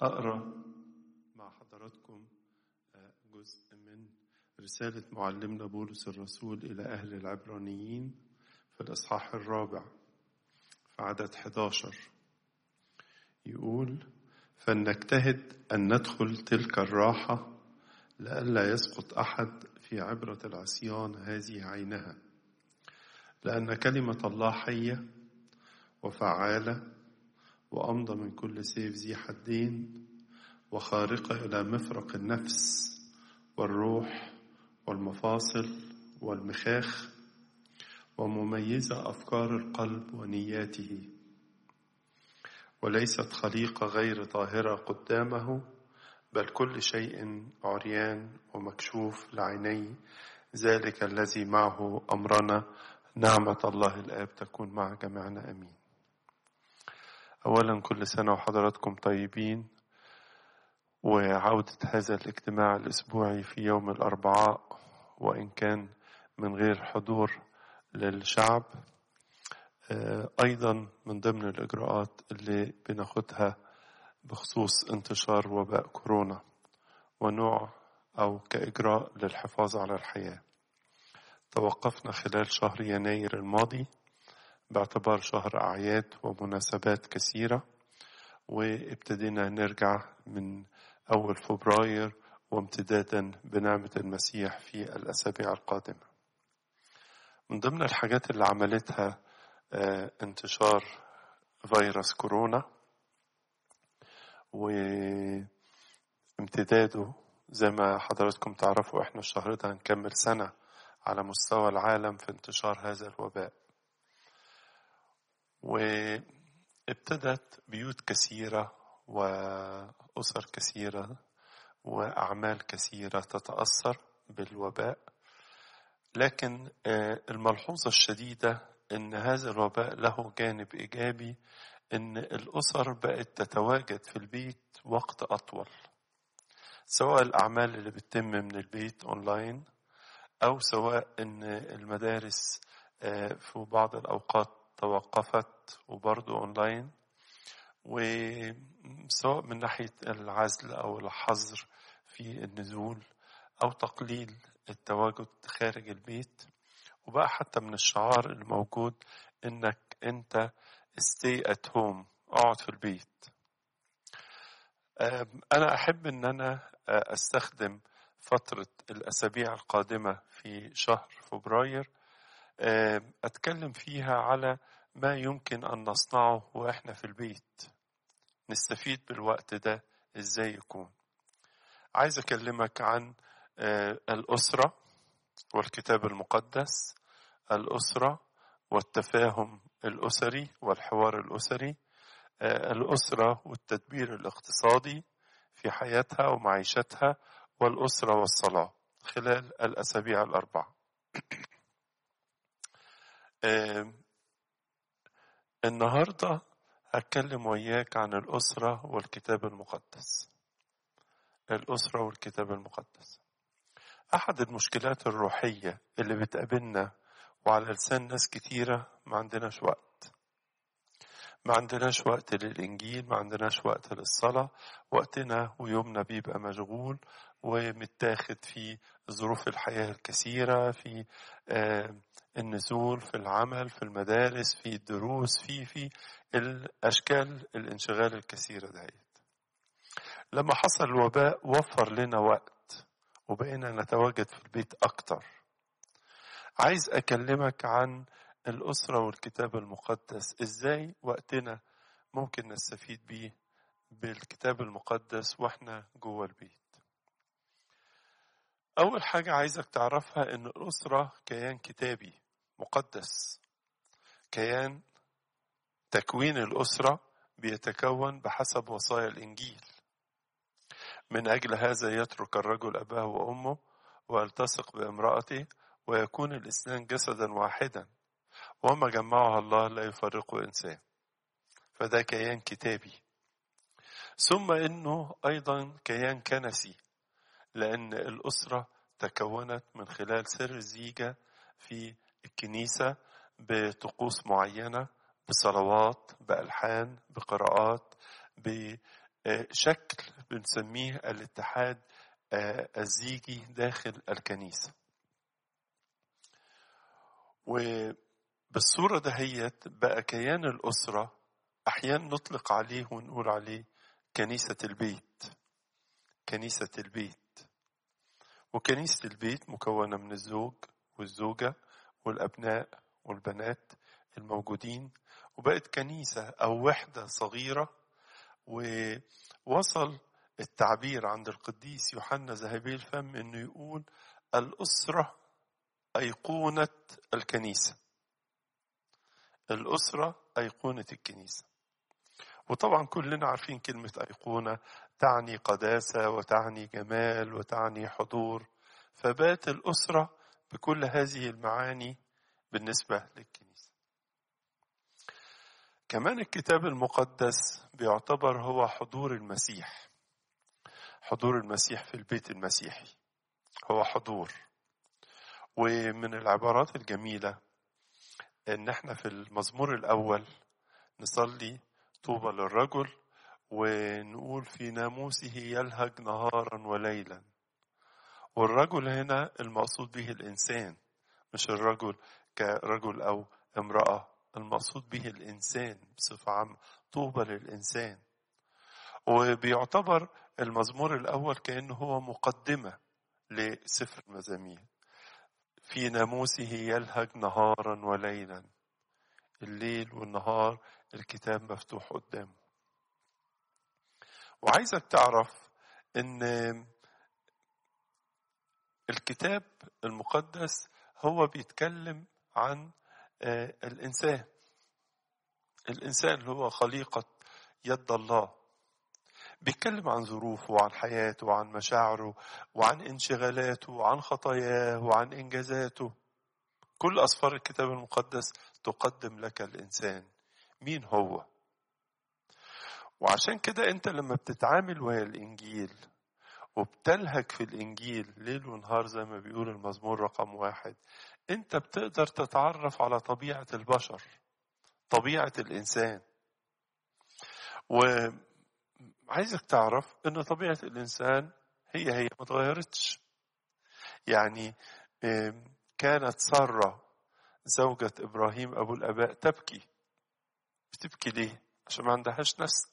أقرأ مع حضراتكم جزء من رسالة معلمنا بولس الرسول إلى أهل العبرانيين في الإصحاح الرابع في عدد 11 يقول فلنجتهد أن ندخل تلك الراحة لئلا يسقط أحد في عبرة العصيان هذه عينها لأن كلمة الله حية وفعالة وأمضى من كل سيف ذي حدين وخارقة إلى مفرق النفس والروح والمفاصل والمخاخ ومميزة أفكار القلب ونياته وليست خليقة غير طاهرة قدامه بل كل شيء عريان ومكشوف لعيني ذلك الذي معه أمرنا نعمة الله الآب تكون مع جميعنا أمين أولا كل سنة وحضراتكم طيبين وعودة هذا الاجتماع الأسبوعي في يوم الأربعاء وإن كان من غير حضور للشعب أيضا من ضمن الإجراءات اللي بناخدها بخصوص انتشار وباء كورونا ونوع أو كإجراء للحفاظ على الحياة توقفنا خلال شهر يناير الماضي باعتبار شهر أعياد ومناسبات كثيرة وابتدينا نرجع من أول فبراير وامتدادا بنعمة المسيح في الأسابيع القادمة من ضمن الحاجات اللي عملتها انتشار فيروس كورونا وامتداده زي ما حضراتكم تعرفوا احنا الشهر ده هنكمل سنة على مستوى العالم في انتشار هذا الوباء وابتدت بيوت كثيرة وأسر كثيرة وأعمال كثيرة تتأثر بالوباء لكن الملحوظة الشديدة أن هذا الوباء له جانب إيجابي أن الأسر بقت تتواجد في البيت وقت أطول سواء الأعمال اللي بتتم من البيت أونلاين أو سواء أن المدارس في بعض الأوقات توقفت وبرضه أونلاين وسواء من ناحية العزل أو الحظر في النزول أو تقليل التواجد خارج البيت وبقى حتى من الشعار الموجود انك انت stay at home اقعد في البيت انا احب ان انا استخدم فترة الاسابيع القادمة في شهر فبراير اتكلم فيها على ما يمكن ان نصنعه واحنا في البيت نستفيد بالوقت ده ازاي يكون عايز اكلمك عن الاسره والكتاب المقدس الأسرة والتفاهم الأسري والحوار الأسري الأسرة والتدبير الاقتصادي في حياتها ومعيشتها والأسرة والصلاة خلال الأسابيع الأربعة النهاردة هتكلم وياك عن الأسرة والكتاب المقدس الأسرة والكتاب المقدس أحد المشكلات الروحية اللي بتقابلنا وعلى لسان ناس كتيرة ما عندناش وقت ما عندناش وقت للإنجيل ما عندناش وقت للصلاة وقتنا ويومنا بيبقى مشغول ومتاخد في ظروف الحياة الكثيرة في النزول في العمل في المدارس في الدروس في في الأشكال الانشغال الكثيرة دهيت لما حصل الوباء وفر لنا وقت وبقينا نتواجد في البيت أكتر عايز أكلمك عن الأسرة والكتاب المقدس إزاي وقتنا ممكن نستفيد بيه بالكتاب المقدس وإحنا جوه البيت أول حاجة عايزك تعرفها إن الأسرة كيان كتابي مقدس كيان تكوين الأسرة بيتكون بحسب وصايا الإنجيل من أجل هذا يترك الرجل أباه وأمه ويلتصق بامرأته ويكون الاثنان جسدا واحدا وما جمعها الله لا يفرقه إنسان فده كيان كتابي ثم إنه أيضا كيان كنسي لأن الأسرة تكونت من خلال سر الزيجة في الكنيسة بطقوس معينة بصلوات بألحان بقراءات شكل بنسميه الاتحاد الزيجي داخل الكنيسة وبالصورة دهيت بقى كيان الأسرة أحيانا نطلق عليه ونقول عليه كنيسة البيت كنيسة البيت وكنيسة البيت مكونة من الزوج والزوجة والأبناء والبنات الموجودين وبقت كنيسة أو وحدة صغيرة ووصل التعبير عند القديس يوحنا ذهبي الفم انه يقول الاسره ايقونه الكنيسه الاسره ايقونه الكنيسه وطبعا كلنا عارفين كلمه ايقونه تعني قداسه وتعني جمال وتعني حضور فبات الاسره بكل هذه المعاني بالنسبه للكنيسه كمان الكتاب المقدس بيعتبر هو حضور المسيح حضور المسيح في البيت المسيحي هو حضور ومن العبارات الجميلة ان احنا في المزمور الاول نصلي طوبى للرجل ونقول في ناموسه يلهج نهارا وليلا والرجل هنا المقصود به الانسان مش الرجل كرجل او امرأة المقصود به الانسان بصفة عامة طوبى للانسان وبيعتبر المزمور الأول كأنه هو مقدمة لسفر المزامير في ناموسه يلهج نهارا وليلا الليل والنهار الكتاب مفتوح قدامه وعايزك تعرف ان الكتاب المقدس هو بيتكلم عن الانسان الانسان اللي هو خليقه يد الله بيتكلم عن ظروفه وعن حياته وعن مشاعره وعن انشغالاته وعن خطاياه وعن انجازاته كل اسفار الكتاب المقدس تقدم لك الانسان مين هو وعشان كده انت لما بتتعامل ويا الانجيل وبتلهج في الانجيل ليل ونهار زي ما بيقول المزمور رقم واحد انت بتقدر تتعرف على طبيعه البشر طبيعه الانسان و عايزك تعرف ان طبيعه الانسان هي هي ما اتغيرتش يعني كانت ساره زوجة ابراهيم ابو الاباء تبكي بتبكي ليه عشان ما عندهاش نسل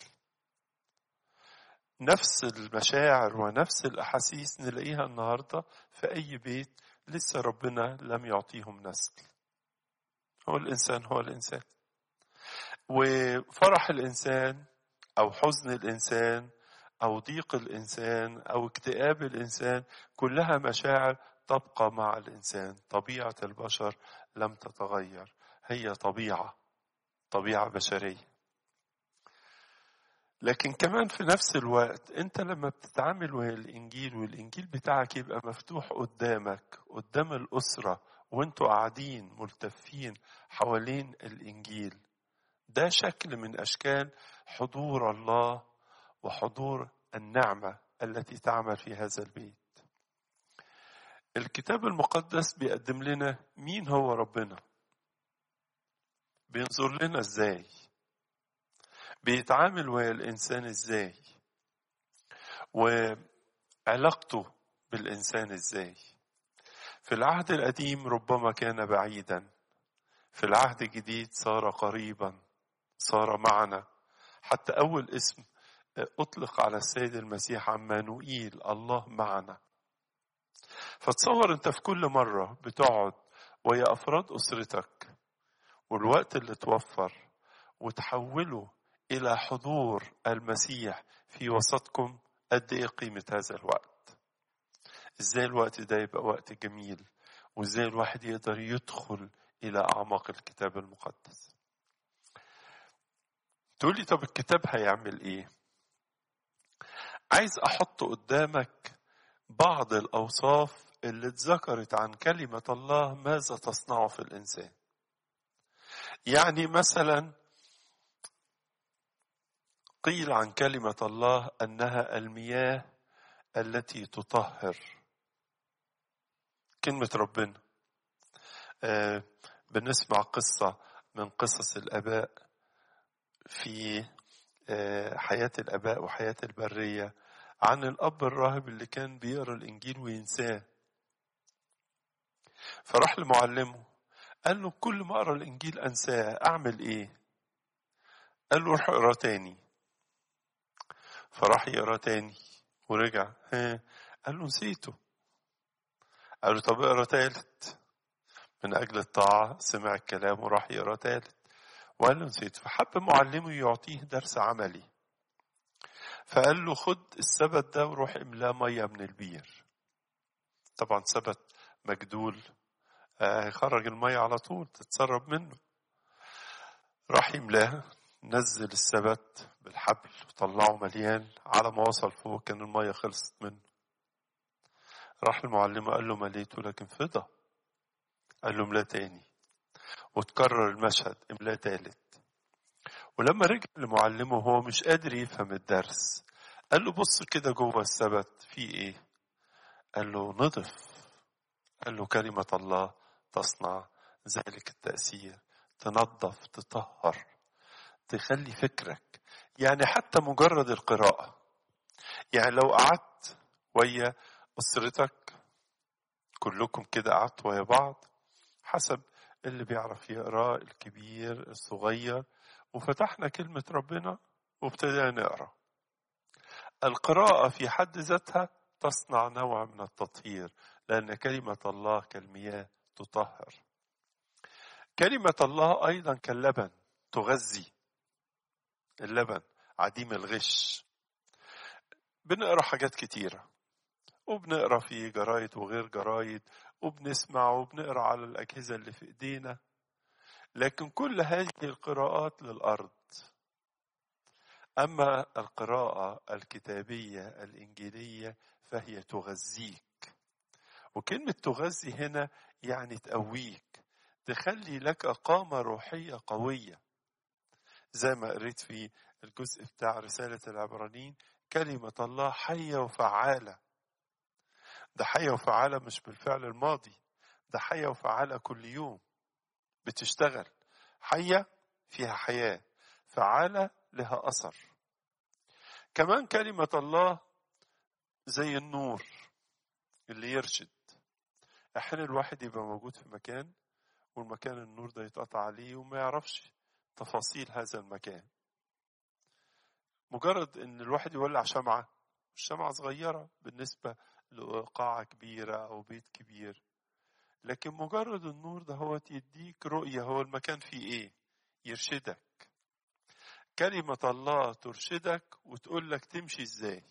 نفس المشاعر ونفس الاحاسيس نلاقيها النهارده في اي بيت لسه ربنا لم يعطيهم نسل هو الانسان هو الانسان وفرح الانسان او حزن الانسان او ضيق الانسان او اكتئاب الانسان كلها مشاعر تبقى مع الانسان طبيعه البشر لم تتغير هي طبيعه طبيعه بشريه لكن كمان في نفس الوقت انت لما بتتعامل وهي الانجيل والانجيل بتاعك يبقى مفتوح قدامك قدام الاسره وانتوا قاعدين ملتفين حوالين الانجيل ده شكل من اشكال حضور الله وحضور النعمه التي تعمل في هذا البيت الكتاب المقدس بيقدم لنا مين هو ربنا بينظر لنا ازاي بيتعامل ويا الانسان ازاي وعلاقته بالانسان ازاي في العهد القديم ربما كان بعيدا في العهد الجديد صار قريبا صار معنا حتى اول اسم اطلق على السيد المسيح عمانوئيل الله معنا فتصور انت في كل مره بتقعد ويا افراد اسرتك والوقت اللي توفر وتحوله الى حضور المسيح في وسطكم قد ايه قيمه هذا الوقت ازاي الوقت ده يبقى وقت جميل وازاي الواحد يقدر يدخل الى اعماق الكتاب المقدس تقول لي طب الكتاب هيعمل ايه عايز احط قدامك بعض الاوصاف اللي اتذكرت عن كلمه الله ماذا تصنع في الانسان يعني مثلا قيل عن كلمه الله انها المياه التي تطهر كلمه ربنا آه بنسمع قصه من قصص الاباء في حياة الآباء وحياة البرية عن الأب الراهب اللي كان بيقرأ الإنجيل وينساه فراح لمعلمه قال له كل ما أقرأ الإنجيل أنساه أعمل إيه قال له روح اقرأ تاني فراح يقرأ تاني ورجع ها قال له نسيته قال له طب اقرأ تالت من أجل الطاعة سمع الكلام وراح يقرأ تالت وقال له نسيت فحب معلمه يعطيه درس عملي فقال له خد السبت ده وروح املاه ميه من البير طبعا سبت مجدول هيخرج الميه على طول تتسرب منه راح يملاه نزل السبت بالحبل وطلعه مليان على ما وصل فوق كان الميه خلصت منه راح المعلمة قال له مليته لكن فضى قال له املاه تاني وتكرر المشهد املاه تالت ولما رجع لمعلمه وهو مش قادر يفهم الدرس قال له بص كده جوه السبت في ايه قال له نضف قال له كلمة الله تصنع ذلك التأثير تنظف تطهر تخلي فكرك يعني حتى مجرد القراءة يعني لو قعدت ويا أسرتك كلكم كده قعدت ويا بعض حسب اللي بيعرف يقرا الكبير الصغير وفتحنا كلمة ربنا وابتدينا نقرا القراءة في حد ذاتها تصنع نوع من التطهير لأن كلمة الله كالمياه تطهر كلمة الله أيضا كاللبن تغذي اللبن عديم الغش بنقرا حاجات كتيرة وبنقرا في جرايد وغير جرايد وبنسمع وبنقرا على الأجهزة اللي في إيدينا لكن كل هذه القراءات للأرض أما القراءة الكتابية الإنجيلية فهي تغذيك وكلمة تغذي هنا يعني تقويك تخلي لك قامة روحية قوية زي ما قريت في الجزء بتاع رسالة العبرانيين كلمة الله حية وفعالة ده حية وفعالة مش بالفعل الماضي ده حية وفعالة كل يوم بتشتغل حية فيها حياة فعالة لها أثر كمان كلمة الله زي النور اللي يرشد أحيانا الواحد يبقى موجود في مكان والمكان النور ده يتقطع عليه وما يعرفش تفاصيل هذا المكان مجرد ان الواحد يولع شمعة الشمعة صغيرة بالنسبة لقاعة كبيرة أو بيت كبير لكن مجرد النور ده هو يديك رؤية هو المكان فيه ايه يرشدك كلمة الله ترشدك وتقول لك تمشي ازاي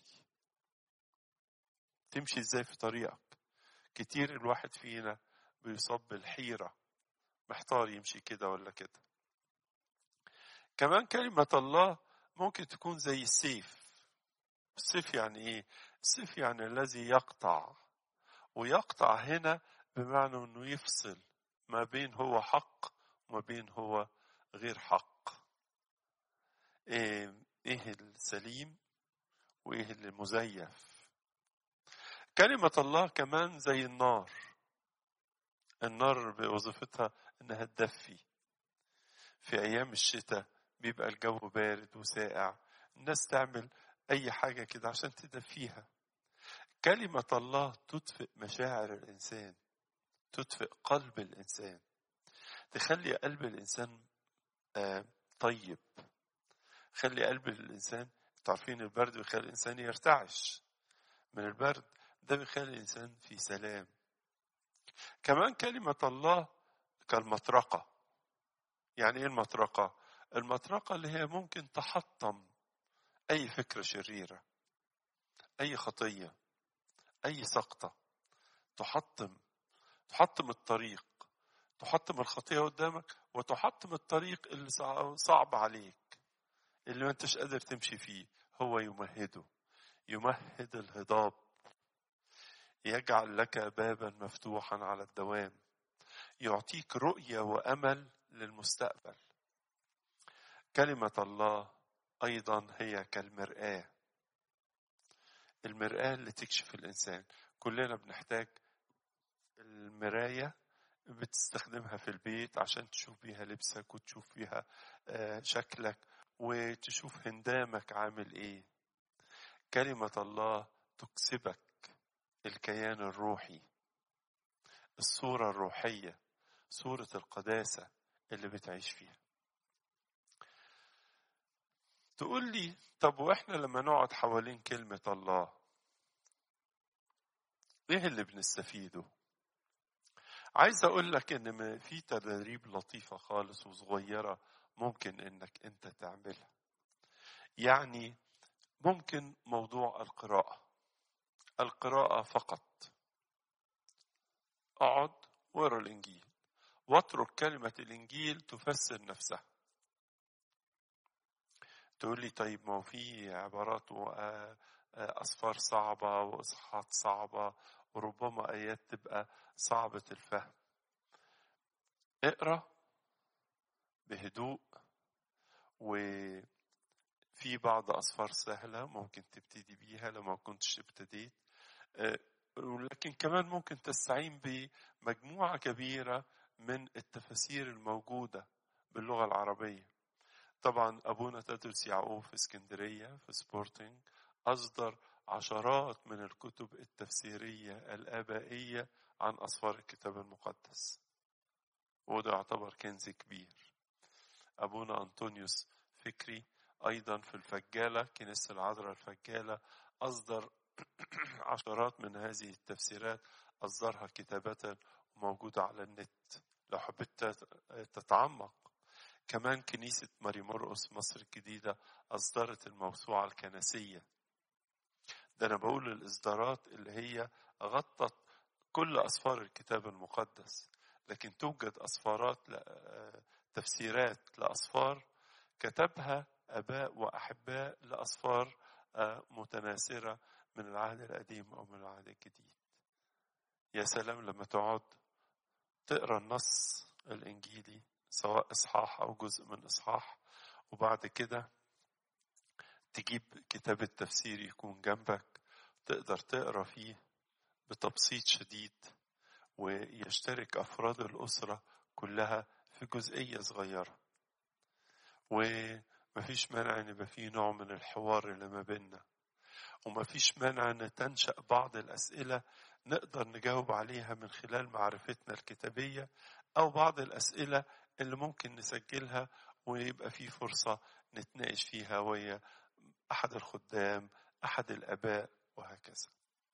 تمشي ازاي في طريقك كتير الواحد فينا بيصاب بالحيرة محتار يمشي كده ولا كده كمان كلمة الله ممكن تكون زي السيف السيف يعني ايه السيف يعني الذي يقطع ويقطع هنا بمعنى انه يفصل ما بين هو حق وما بين هو غير حق ايه, إيه السليم وايه اللي مزيف كلمة الله كمان زي النار النار بوظيفتها انها تدفي في ايام الشتاء بيبقى الجو بارد وساقع الناس تعمل اي حاجة كده عشان تدفيها كلمة الله تطفئ مشاعر الانسان تطفئ قلب الانسان تخلي قلب الانسان آه طيب خلي قلب الانسان تعرفين البرد بيخلي الانسان يرتعش من البرد ده بيخلي الانسان في سلام كمان كلمة الله كالمطرقة يعني ايه المطرقة المطرقة اللي هي ممكن تحطم اي فكرة شريرة اي خطية اي سقطة تحطم تحطم الطريق تحطم الخطية قدامك وتحطم الطريق اللي صعب عليك اللي ما انتش قادر تمشي فيه هو يمهده يمهد الهضاب يجعل لك بابا مفتوحا على الدوام يعطيك رؤية وأمل للمستقبل كلمة الله أيضا هي كالمرآة المرآة اللي تكشف الإنسان كلنا بنحتاج المراية بتستخدمها في البيت عشان تشوف بيها لبسك وتشوف بيها شكلك وتشوف هندامك عامل ايه كلمة الله تكسبك الكيان الروحي الصورة الروحية صورة القداسة اللي بتعيش فيها تقول لي طب واحنا لما نقعد حوالين كلمة الله ايه اللي بنستفيده عايز اقول لك ان في تدريب لطيفة خالص وصغيرة ممكن انك انت تعملها يعني ممكن موضوع القراءة القراءة فقط اقعد واقرا الانجيل واترك كلمة الانجيل تفسر نفسها تقول لي طيب ما هو في عبارات وأسفار صعبة وإصحاحات صعبة وربما آيات تبقى صعبة الفهم اقرأ بهدوء وفي بعض أسفار سهلة ممكن تبتدي بيها لو ما كنتش ابتديت ولكن كمان ممكن تستعين بمجموعة كبيرة من التفاسير الموجودة باللغة العربية طبعا أبونا تدرس يعقوب في اسكندرية في سبورتنج أصدر عشرات من الكتب التفسيرية الآبائية عن أسفار الكتاب المقدس وده يعتبر كنز كبير أبونا أنطونيوس فكري أيضا في الفجالة كنيسة العذراء الفجالة أصدر عشرات من هذه التفسيرات أصدرها كتابة موجودة على النت لو حبيت تتعمق كمان كنيسة ماري مرقس مصر الجديدة أصدرت الموسوعة الكنسية ده أنا بقول الإصدارات اللي هي غطت كل أسفار الكتاب المقدس لكن توجد أسفارات تفسيرات لأسفار كتبها أباء وأحباء لأسفار متناثرة من العهد القديم أو من العهد الجديد يا سلام لما تقعد تقرا النص الإنجيلي سواء إصحاح أو جزء من إصحاح وبعد كده تجيب كتاب التفسير يكون جنبك تقدر تقرا فيه بتبسيط شديد ويشترك أفراد الأسرة كلها في جزئية صغيرة ومفيش مانع إن يبقى فيه نوع من الحوار اللي ما بيننا ومفيش مانع إن تنشأ بعض الأسئلة نقدر نجاوب عليها من خلال معرفتنا الكتابية أو بعض الأسئلة اللي ممكن نسجلها ويبقى في فرصة نتناقش فيها ويا أحد الخدام أحد الآباء وهكذا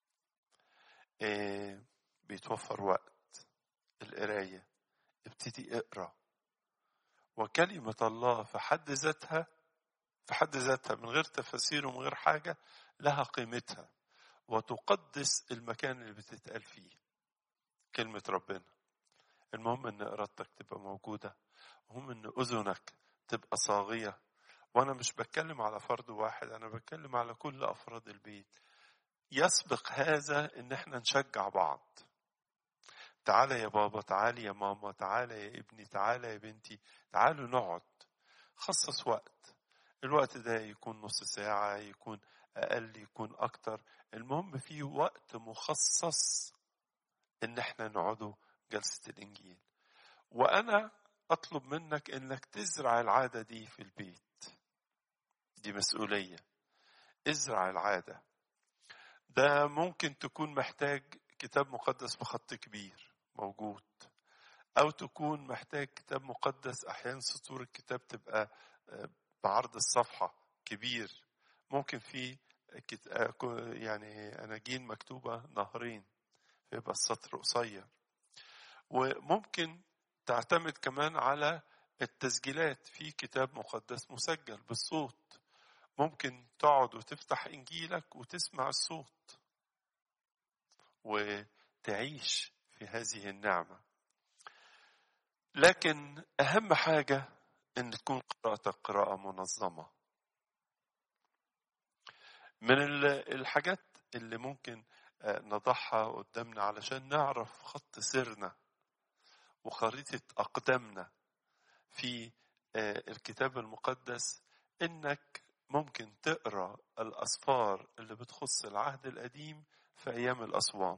إيه بيتوفر وقت القراية ابتدي اقرا وكلمة الله في حد ذاتها في حد ذاتها من غير تفاسير ومن غير حاجة لها قيمتها وتقدس المكان اللي بتتقال فيه كلمة ربنا المهم ان ارادتك تبقى موجودة المهم ان اذنك تبقى صاغية وانا مش بتكلم على فرد واحد انا بتكلم على كل افراد البيت يسبق هذا ان احنا نشجع بعض تعالى يا بابا تعالى يا ماما تعالى يا ابني تعالى يا بنتي تعالوا نقعد خصص وقت الوقت ده يكون نص ساعة يكون أقل يكون أكتر المهم في وقت مخصص إن احنا نقعدوا جلسة الإنجيل وأنا أطلب منك إنك تزرع العادة دي في البيت دي مسؤولية ازرع العادة ده ممكن تكون محتاج كتاب مقدس بخط كبير موجود أو تكون محتاج كتاب مقدس أحيانا سطور الكتاب تبقى بعرض الصفحة كبير ممكن في يعني أناجيل مكتوبة نهرين فيبقى السطر قصير وممكن تعتمد كمان على التسجيلات في كتاب مقدس مسجل بالصوت ممكن تقعد وتفتح انجيلك وتسمع الصوت وتعيش في هذه النعمه لكن اهم حاجه ان تكون قراءتك قراءه منظمه من الحاجات اللي ممكن نضعها قدامنا علشان نعرف خط سيرنا وخريطة أقدامنا في الكتاب المقدس إنك ممكن تقرأ الأسفار اللي بتخص العهد القديم في أيام الأصوام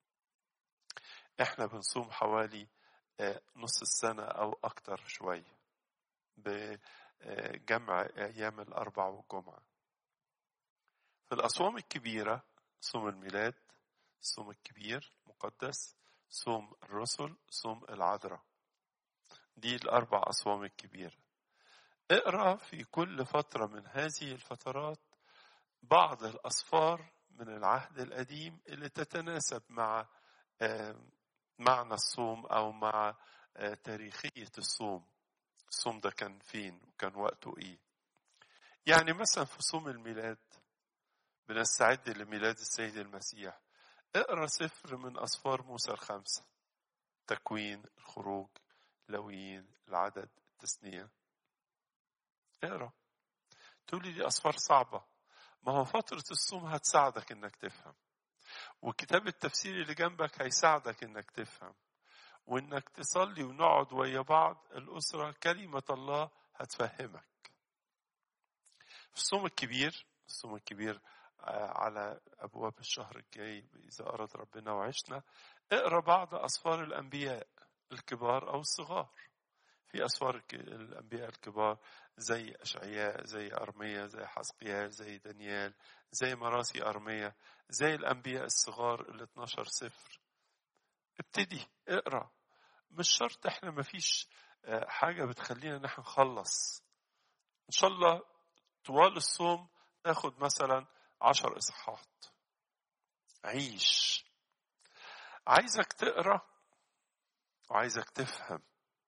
إحنا بنصوم حوالي نص السنة أو أكتر شوية جمع أيام الأربع والجمعة في الأصوام الكبيرة صوم الميلاد صوم الكبير مقدس صوم الرسل صوم العذراء دي الأربع أصوام الكبيرة اقرأ في كل فترة من هذه الفترات بعض الأصفار من العهد القديم اللي تتناسب مع معنى الصوم أو مع تاريخية الصوم الصوم ده كان فين وكان وقته إيه يعني مثلا في صوم الميلاد بنستعد لميلاد السيد المسيح اقرا سفر من أسفار موسى الخمسة تكوين الخروج لويين العدد التثنية اقرا تقول لي دي أسفار صعبة ما هو فترة الصوم هتساعدك إنك تفهم وكتاب التفسير اللي جنبك هيساعدك إنك تفهم وإنك تصلي ونقعد ويا بعض الأسرة كلمة الله هتفهمك في الصوم الكبير الصوم الكبير على أبواب الشهر الجاي إذا أراد ربنا وعشنا اقرأ بعض أسفار الأنبياء الكبار أو الصغار في أسفار الأنبياء الكبار زي أشعياء زي أرمية زي حسقيال زي دانيال زي مراسي أرمية زي الأنبياء الصغار ال 12 سفر ابتدي اقرأ مش شرط احنا مفيش حاجة بتخلينا نحن نخلص إن شاء الله طوال الصوم تاخد مثلا عشر إصحاحات عيش عايزك تقرأ وعايزك تفهم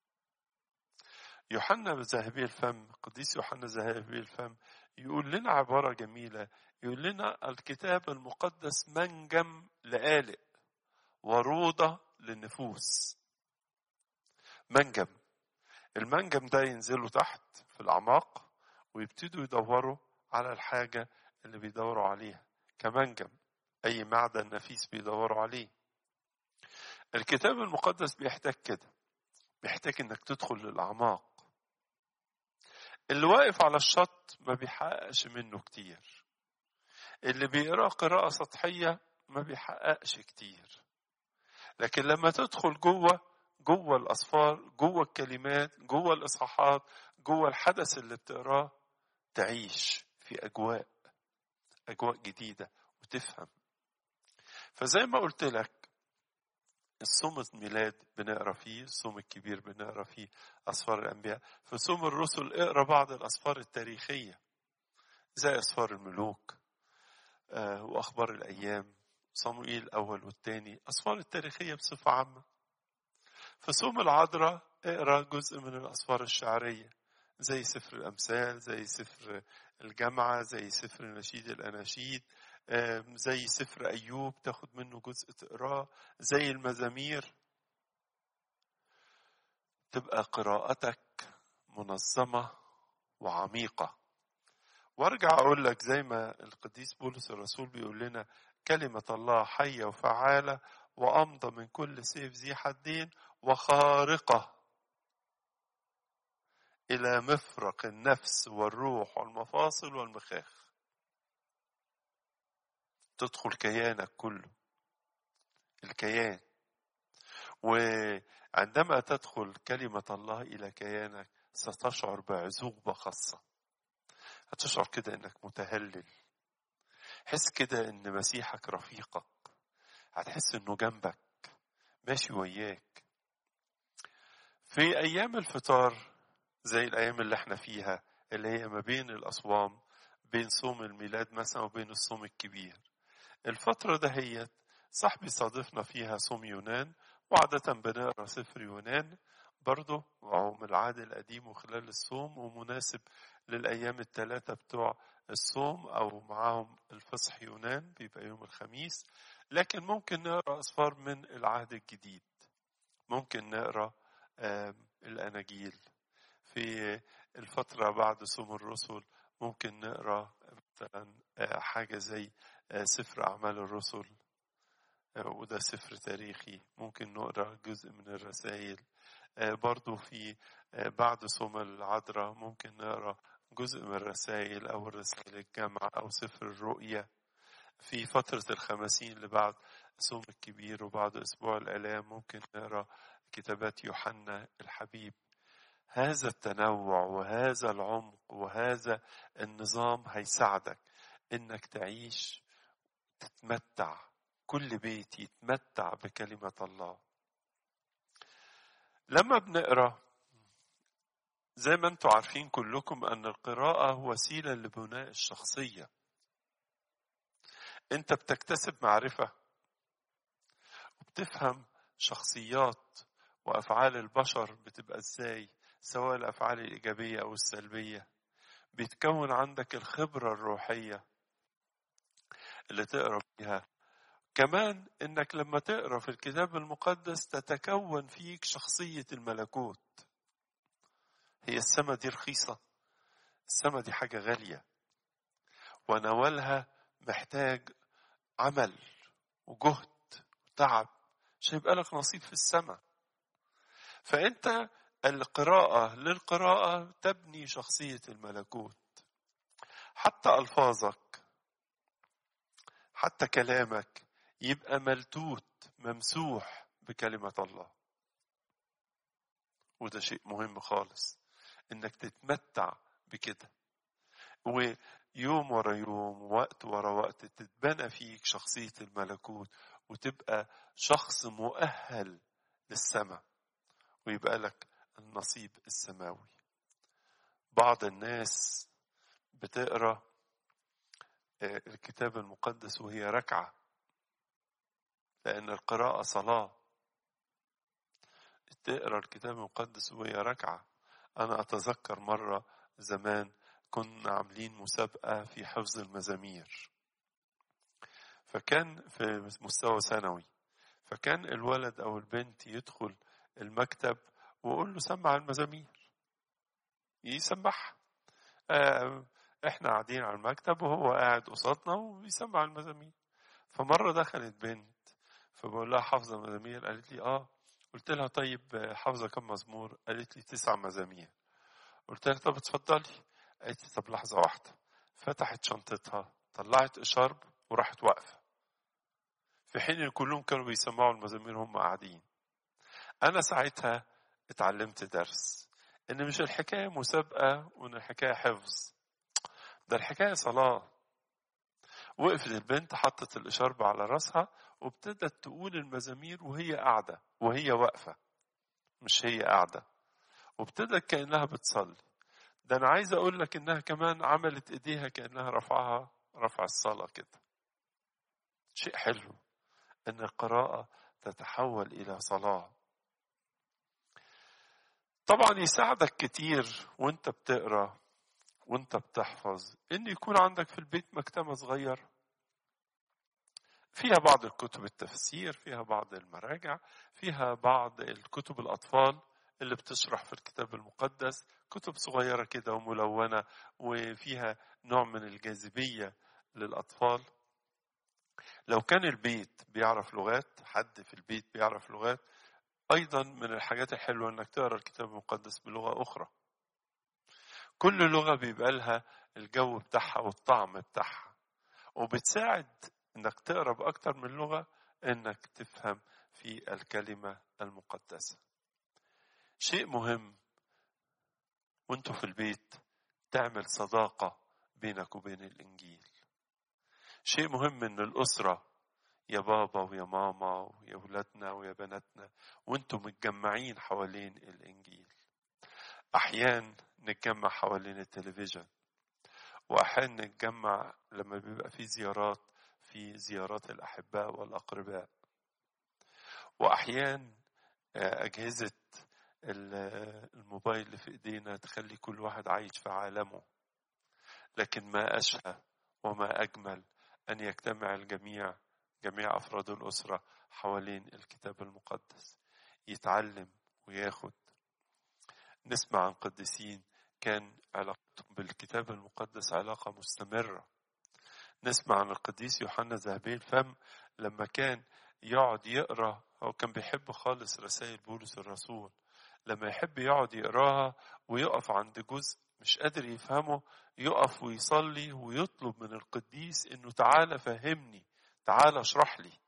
يوحنا ذهبي الفم قديس يوحنا ذهبي الفم يقول لنا عبارة جميلة يقول لنا الكتاب المقدس منجم لآلئ وروضة للنفوس منجم المنجم ده ينزلوا تحت في الأعماق ويبتدوا يدوروا على الحاجة اللي بيدوروا عليها كمنجم أي معدن نفيس بيدوروا عليه الكتاب المقدس بيحتاج كده بيحتاج انك تدخل للأعماق اللي واقف على الشط ما بيحققش منه كتير اللي بيقرأ قراءة سطحية ما بيحققش كتير لكن لما تدخل جوه جوه الأصفار جوه الكلمات جوه الإصحاحات جوه الحدث اللي بتقراه تعيش في أجواء أجواء جديدة وتفهم فزي ما قلت لك الصوم الميلاد بنقرا فيه الصوم الكبير بنقرا فيه أسفار الأنبياء في صوم الرسل اقرا بعض الأسفار التاريخية زي أسفار الملوك آه وأخبار الأيام صموئيل الأول والثاني أسفار التاريخية بصفة عامة في صوم العذراء اقرا جزء من الأسفار الشعرية زي سفر الأمثال زي سفر الجامعة زي سفر نشيد الأناشيد زي سفر أيوب تاخد منه جزء تقراه زي المزامير تبقى قراءتك منظمة وعميقة وارجع أقول لك زي ما القديس بولس الرسول بيقول لنا كلمة الله حية وفعالة وأمضى من كل سيف ذي حدين وخارقة إلى مفرق النفس والروح والمفاصل والمخاخ تدخل كيانك كله الكيان وعندما تدخل كلمة الله إلى كيانك ستشعر بعزوبة خاصة هتشعر كده إنك متهلل حس كده إن مسيحك رفيقك هتحس إنه جنبك ماشي وياك في أيام الفطار زي الأيام اللي احنا فيها اللي هي ما بين الأصوام بين صوم الميلاد مثلا وبين الصوم الكبير الفترة دهيت صاحبي صادفنا فيها صوم يونان وعادة بنقرا سفر يونان برضه وهو من العهد القديم وخلال الصوم ومناسب للأيام الثلاثة بتوع الصوم أو معاهم الفصح يونان بيبقى يوم الخميس لكن ممكن نقرا أسفار من العهد الجديد ممكن نقرا الأناجيل في الفترة بعد صوم الرسل ممكن نقرا مثلا حاجة زي سفر أعمال الرسل وده سفر تاريخي ممكن نقرا جزء من الرسائل برضو في بعد صوم العذراء ممكن نقرا جزء من الرسائل أو الرسائل الجامعة أو سفر الرؤيا في فترة الخمسين اللي بعد صوم الكبير وبعد أسبوع الآلام ممكن نقرا كتابات يوحنا الحبيب هذا التنوع وهذا العمق وهذا النظام هيساعدك انك تعيش تتمتع كل بيت يتمتع بكلمة الله لما بنقرا زي ما انتم عارفين كلكم ان القراءة وسيلة لبناء الشخصية انت بتكتسب معرفة وبتفهم شخصيات وافعال البشر بتبقى ازاي سواء الافعال الايجابية او السلبية بيتكون عندك الخبرة الروحية اللي تقرا بيها كمان انك لما تقرا في الكتاب المقدس تتكون فيك شخصية الملكوت هي السماء دي رخيصة السماء دي حاجة غالية ونوالها محتاج عمل وجهد وتعب عشان يبقى لك نصيب في السماء فأنت القراءة للقراءة تبني شخصية الملكوت حتى ألفاظك حتى كلامك يبقى ملتوت ممسوح بكلمة الله وده شيء مهم خالص انك تتمتع بكده ويوم ورا يوم وقت ورا وقت تتبنى فيك شخصية الملكوت وتبقى شخص مؤهل للسماء ويبقى لك النصيب السماوي بعض الناس بتقرا الكتاب المقدس وهي ركعه لان القراءه صلاه تقرا الكتاب المقدس وهي ركعه انا اتذكر مره زمان كنا عاملين مسابقه في حفظ المزامير فكان في مستوى ثانوي فكان الولد او البنت يدخل المكتب ويقول له سمع المزامير يسمعها آه احنا قاعدين على المكتب وهو قاعد قصادنا وبيسمع المزامير فمره دخلت بنت فبقول لها حافظه مزامير قالت لي اه قلت لها طيب حافظه كم مزمور قالت لي تسع مزامير قلت لها طب اتفضلي قالت لي طب لحظه واحده فتحت شنطتها طلعت اشارب وراحت واقفه في حين ان كلهم كانوا بيسمعوا المزامير هم قاعدين انا ساعتها اتعلمت درس ان مش الحكايه مسابقه وان الحكايه حفظ ده الحكايه صلاه وقفت البنت حطت الإشاربة على راسها وابتدت تقول المزامير وهي قاعدة وهي واقفة مش هي قاعدة وابتدت كأنها بتصلي ده أنا عايز أقول لك إنها كمان عملت إيديها كأنها رفعها رفع الصلاة كده شيء حلو إن القراءة تتحول إلى صلاة طبعا يساعدك كتير وانت بتقرا وانت بتحفظ ان يكون عندك في البيت مكتبه صغيره فيها بعض الكتب التفسير فيها بعض المراجع فيها بعض الكتب الاطفال اللي بتشرح في الكتاب المقدس كتب صغيره كده وملونه وفيها نوع من الجاذبيه للاطفال لو كان البيت بيعرف لغات حد في البيت بيعرف لغات ايضا من الحاجات الحلوه انك تقرا الكتاب المقدس بلغه اخرى كل لغة بيبقى لها الجو بتاعها والطعم بتاعها وبتساعد انك تقرا بأكتر من لغة انك تفهم في الكلمة المقدسة شيء مهم وانتوا في البيت تعمل صداقة بينك وبين الإنجيل شيء مهم ان الأسرة يا بابا ويا ماما ويا ولادنا ويا بناتنا وانتوا متجمعين حوالين الإنجيل أحيان نتجمع حوالين التلفزيون وأحيانا نتجمع لما بيبقى في زيارات في زيارات الأحباء والأقرباء وأحيان أجهزة الموبايل اللي في إيدينا تخلي كل واحد عايش في عالمه لكن ما أشهى وما أجمل أن يجتمع الجميع جميع أفراد الأسرة حوالين الكتاب المقدس يتعلم وياخد نسمع عن قديسين كان علاقتهم بالكتاب المقدس علاقة مستمرة نسمع عن القديس يوحنا ذهبي الفم لما كان يقعد يقرا هو كان بيحب خالص رسائل بولس الرسول لما يحب يقعد يقراها ويقف عند جزء مش قادر يفهمه يقف ويصلي ويطلب من القديس انه تعالى فهمني تعالى اشرح لي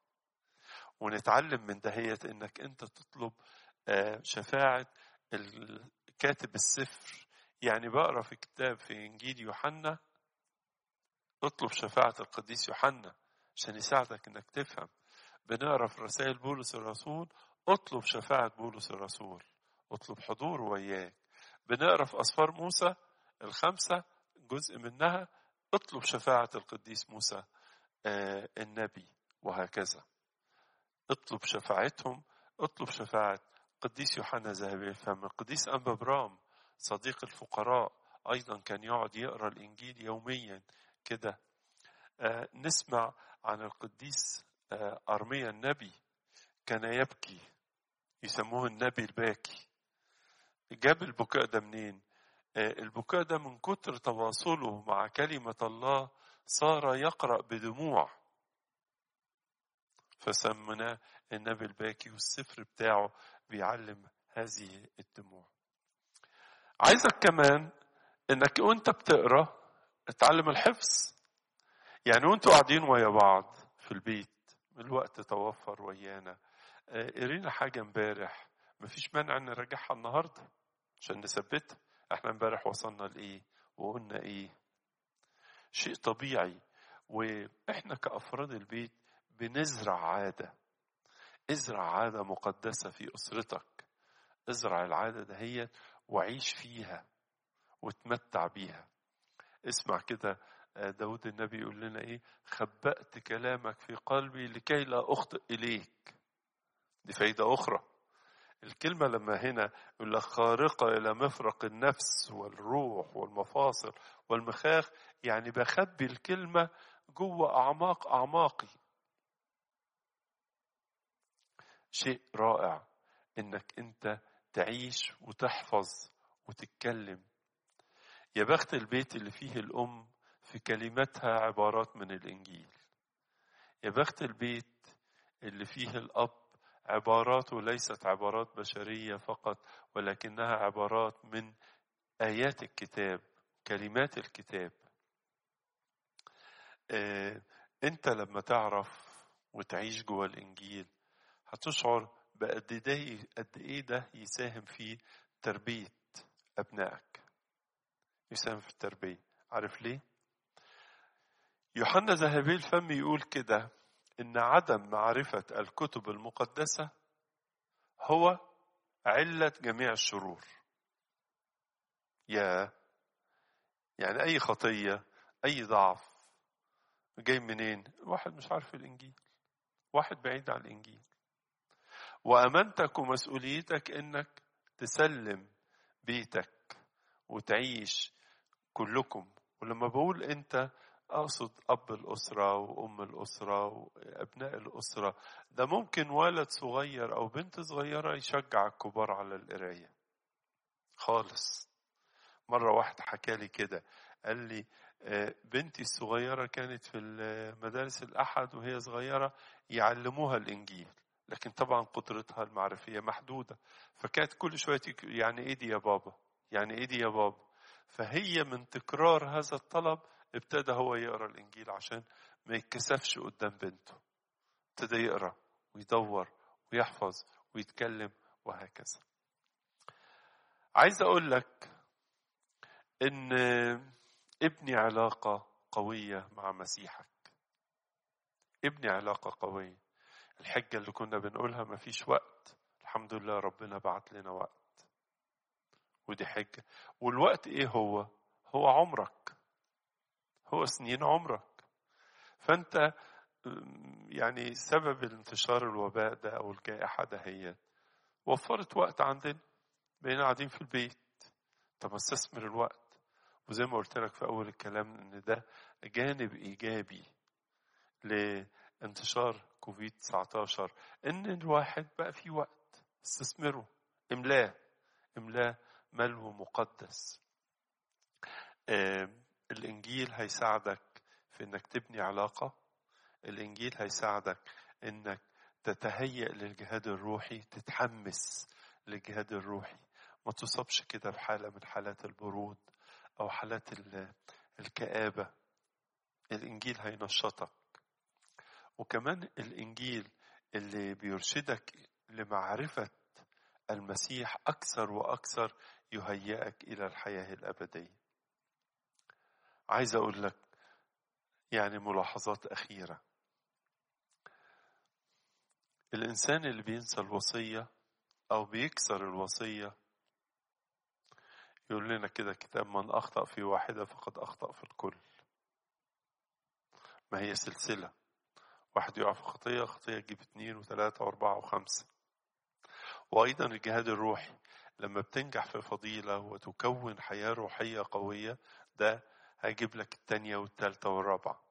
ونتعلم من دهية انك انت تطلب شفاعة كاتب السفر يعني بقرا في كتاب في انجيل يوحنا اطلب شفاعة القديس يوحنا عشان يساعدك انك تفهم بنقرا في رسائل بولس الرسول اطلب شفاعة بولس الرسول اطلب حضور وياك بنقرا في اسفار موسى الخمسة جزء منها اطلب شفاعة القديس موسى آه النبي وهكذا اطلب شفاعتهم اطلب شفاعة قديس يوحنا ذهبي الفم القديس أنبا برام صديق الفقراء أيضا كان يقعد يقرأ الإنجيل يوميا كده آه نسمع عن القديس آه أرميا النبي كان يبكي يسموه النبي الباكي جاب البكاء ده منين آه البكاء ده من كتر تواصله مع كلمة الله صار يقرأ بدموع فسمناه النبي الباكي والسفر بتاعه بيعلم هذه الدموع عايزك كمان انك وانت بتقرا اتعلم الحفظ يعني وانتوا قاعدين ويا بعض في البيت الوقت توفر ويانا قرينا حاجة امبارح مفيش مانع ان نراجعها النهاردة عشان نثبتها احنا امبارح وصلنا لايه وقلنا ايه شيء طبيعي واحنا كأفراد البيت بنزرع عادة ازرع عادة مقدسة في أسرتك ازرع العادة دهيت وعيش فيها وتمتع بيها اسمع كده داود النبي يقول لنا ايه خبأت كلامك في قلبي لكي لا أخطئ إليك دي فايدة أخرى الكلمة لما هنا يقول لك خارقة إلى مفرق النفس والروح والمفاصل والمخاخ يعني بخبي الكلمة جوه أعماق أعماقي شيء رائع إنك أنت تعيش وتحفظ وتتكلم يا بخت البيت اللي فيه الأم في كلماتها عبارات من الإنجيل يا بخت البيت اللي فيه الأب عباراته ليست عبارات بشرية فقط ولكنها عبارات من آيات الكتاب كلمات الكتاب آه، أنت لما تعرف وتعيش جوه الإنجيل هتشعر بقد ده قد إيه ده يساهم في تربية أبنائك يساهم في التربية عارف ليه؟ يوحنا ذهبي الفم يقول كده إن عدم معرفة الكتب المقدسة هو علة جميع الشرور. يا يعني أي خطية أي ضعف جاي منين؟ واحد مش عارف الإنجيل. واحد بعيد عن الإنجيل. وأمانتك ومسؤوليتك إنك تسلم بيتك وتعيش كلكم ولما بقول أنت أقصد أب الأسرة وأم الأسرة وأبناء الأسرة ده ممكن ولد صغير أو بنت صغيرة يشجع الكبار على القراية خالص مرة واحد حكى لي كده قال لي بنتي الصغيرة كانت في مدارس الأحد وهي صغيرة يعلموها الإنجيل لكن طبعا قدرتها المعرفية محدودة فكانت كل شوية يعني إيه دي يا بابا يعني إيه دي يا بابا فهي من تكرار هذا الطلب ابتدى هو يقرا الانجيل عشان ما يتكسفش قدام بنته ابتدى يقرا ويدور ويحفظ ويتكلم وهكذا عايز اقول لك ان ابني علاقه قويه مع مسيحك ابني علاقه قويه الحجه اللي كنا بنقولها ما فيش وقت الحمد لله ربنا بعت لنا وقت ودي حجه والوقت ايه هو هو عمرك هو سنين عمرك فانت يعني سبب انتشار الوباء ده او الجائحه ده هي وفرت وقت عندنا بقينا قاعدين في البيت طب استثمر الوقت وزي ما قلت لك في اول الكلام ان ده جانب ايجابي لانتشار كوفيد 19 ان الواحد بقى في وقت استثمره املاه املاه ملو مقدس آه الإنجيل هيساعدك في إنك تبني علاقة الإنجيل هيساعدك إنك تتهيأ للجهاد الروحي تتحمس للجهاد الروحي ما تصابش كده بحالة من حالات البرود أو حالات الكآبة الإنجيل هينشطك وكمان الإنجيل اللي بيرشدك لمعرفة المسيح أكثر وأكثر يهيئك إلى الحياة الأبدية عايز أقول لك يعني ملاحظات أخيرة الإنسان اللي بينسى الوصية أو بيكسر الوصية يقول لنا كده كتاب من أخطأ في واحدة فقد أخطأ في الكل ما هي سلسلة واحد يقع في خطية خطية تجيب اثنين وثلاثة وأربعة وخمسة وأيضا الجهاد الروحي لما بتنجح في فضيلة وتكون حياة روحية قوية ده هيجيب لك التانية والتالتة والرابعة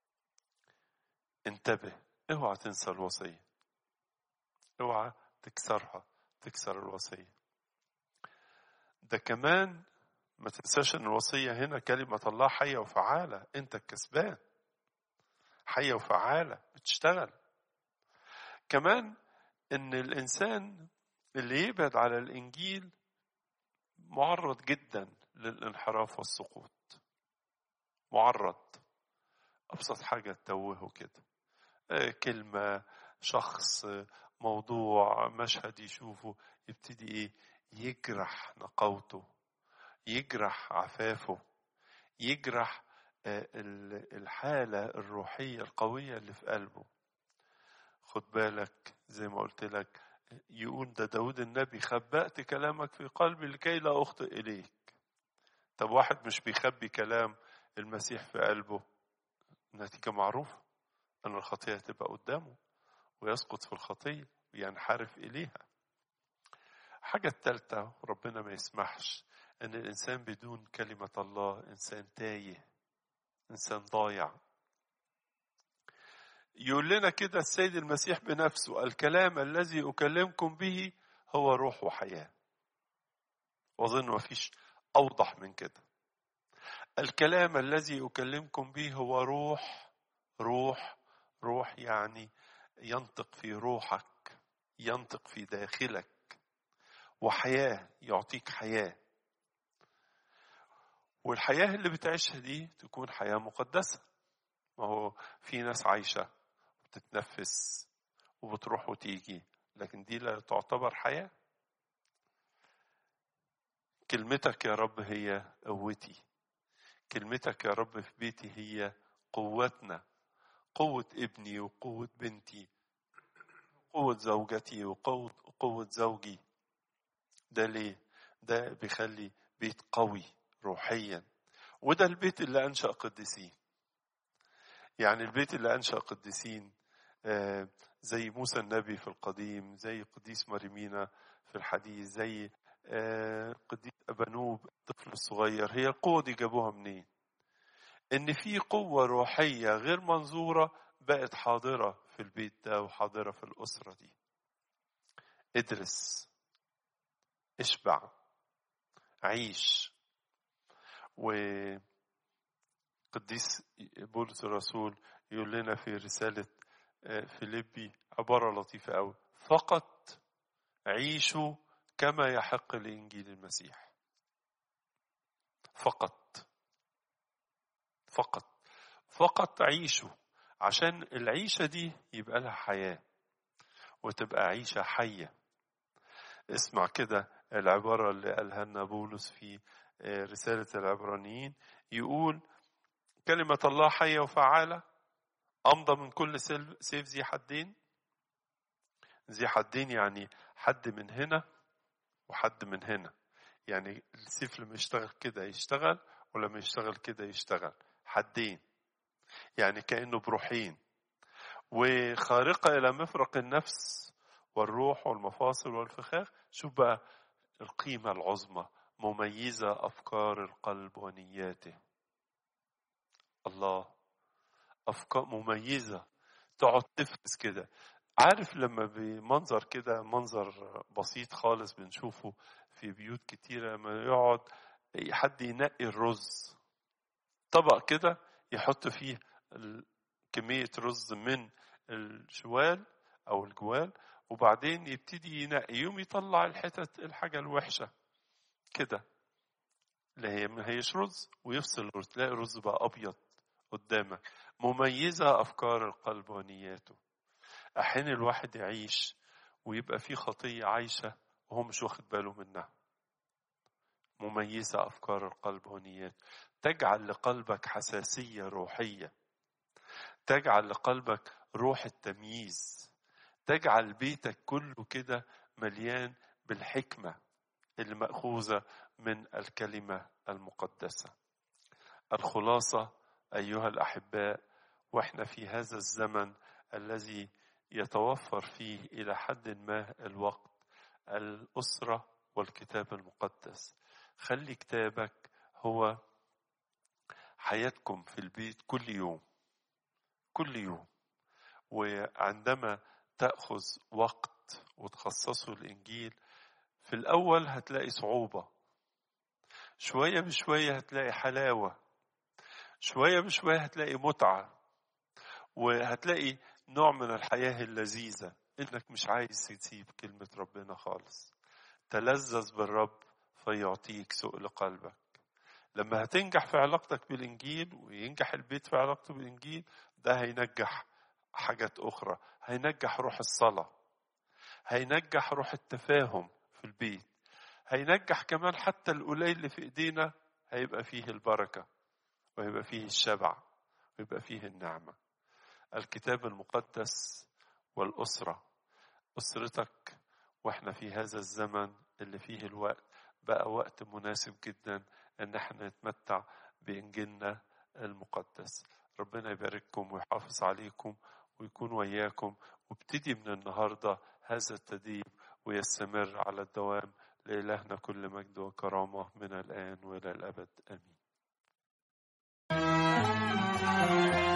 انتبه اوعى تنسى الوصية اوعى تكسرها تكسر الوصية ده كمان ما تنساش ان الوصية هنا كلمة الله حية وفعالة انت الكسبان حية وفعالة بتشتغل كمان ان الانسان اللي يبعد على الانجيل معرض جدا للانحراف والسقوط معرض ابسط حاجة تتوهه كده كلمة شخص موضوع مشهد يشوفه يبتدي ايه يجرح نقاوته يجرح عفافه يجرح الحالة الروحية القوية اللي في قلبه خد بالك زي ما قلت لك يقول ده داود النبي خبأت كلامك في قلبي لكي لا أخطئ إليك طب واحد مش بيخبي كلام المسيح في قلبه نتيجة معروفة أن الخطية تبقى قدامه ويسقط في الخطية وينحرف إليها حاجة التالتة ربنا ما يسمحش أن الإنسان بدون كلمة الله إنسان تايه إنسان ضايع يقول لنا كده السيد المسيح بنفسه الكلام الذي أكلمكم به هو روح وحياة وأظن ما فيش أوضح من كده الكلام الذي أكلمكم به هو روح روح روح يعني ينطق في روحك ينطق في داخلك وحياة يعطيك حياة والحياة اللي بتعيشها دي تكون حياة مقدسة ما هو في ناس عايشة بتتنفس وبتروح وتيجي لكن دي لا تعتبر حياة كلمتك يا رب هي قوتي كلمتك يا رب في بيتي هي قوتنا قوة ابني وقوة بنتي قوة زوجتي وقوة قوة زوجي ده ليه؟ ده بيخلي بيت قوي روحيا وده البيت اللي أنشأ قديسين يعني البيت اللي أنشأ قديسين آه زي موسى النبي في القديم زي قديس مريمينا في الحديث زي آه قديس أبانوب الطفل الصغير هي القوة دي جابوها منين إن في قوة روحية غير منظورة بقت حاضرة في البيت ده وحاضرة في الأسرة دي ادرس اشبع عيش وقديس بولس الرسول يقول لنا في رسالة فيليبي عبارة لطيفة أوي فقط عيشوا كما يحق لإنجيل المسيح فقط فقط فقط عيشوا عشان العيشة دي يبقى لها حياة وتبقى عيشة حية اسمع كده العبارة اللي قالها لنا بولس في رسالة العبرانيين يقول كلمة الله حية وفعالة أمضى من كل سيف ذي حدين ذي حدين يعني حد من هنا وحد من هنا يعني السيف لما يشتغل كده يشتغل ولما يشتغل كده يشتغل حدين يعني كأنه بروحين وخارقة إلى مفرق النفس والروح والمفاصل والفخاخ شوف بقى القيمة العظمى مميزة أفكار القلب ونياته الله أفكار مميزة تقعد تفرز كده عارف لما بمنظر كده منظر بسيط خالص بنشوفه في بيوت كتيرة لما يقعد حد ينقي الرز طبق كده يحط فيه كمية رز من الشوال أو الجوال وبعدين يبتدي ينقي يوم يطلع الحتت الحاجة الوحشة كده اللي هي ما هيش رز ويفصل الرز تلاقي الرز بقى أبيض قدامك مميزة أفكار القلب ونياته أحيانا الواحد يعيش ويبقى في خطية عايشة وهو مش واخد باله منها مميزة أفكار القلب ونيات تجعل لقلبك حساسية روحية تجعل لقلبك روح التمييز تجعل بيتك كله كده مليان بالحكمة اللي مأخوذة من الكلمة المقدسة الخلاصة أيها الأحباء وإحنا في هذا الزمن الذي يتوفر فيه إلى حد ما الوقت الأسرة والكتاب المقدس خلي كتابك هو حياتكم في البيت كل يوم كل يوم وعندما تأخذ وقت وتخصصه الإنجيل في الأول هتلاقي صعوبة شوية بشوية هتلاقي حلاوة شوية بشوية هتلاقي متعة وهتلاقي نوع من الحياة اللذيذة إنك مش عايز تسيب كلمة ربنا خالص تلذذ بالرب فيعطيك سؤل قلبك لما هتنجح في علاقتك بالإنجيل وينجح البيت في علاقته بالإنجيل ده هينجح حاجات أخرى هينجح روح الصلاة هينجح روح التفاهم في البيت هينجح كمان حتى القليل اللي في ايدينا هيبقى فيه البركة ويبقى فيه الشبع ويبقى فيه النعمة الكتاب المقدس والأسرة أسرتك واحنا في هذا الزمن اللي فيه الوقت بقى وقت مناسب جدا ان احنا نتمتع بإنجيلنا المقدس ربنا يبارككم ويحافظ عليكم ويكون وياكم وابتدي من النهارده هذا التدريب ويستمر على الدوام لإلهنا كل مجد وكرامة من الآن وإلى الأبد آمين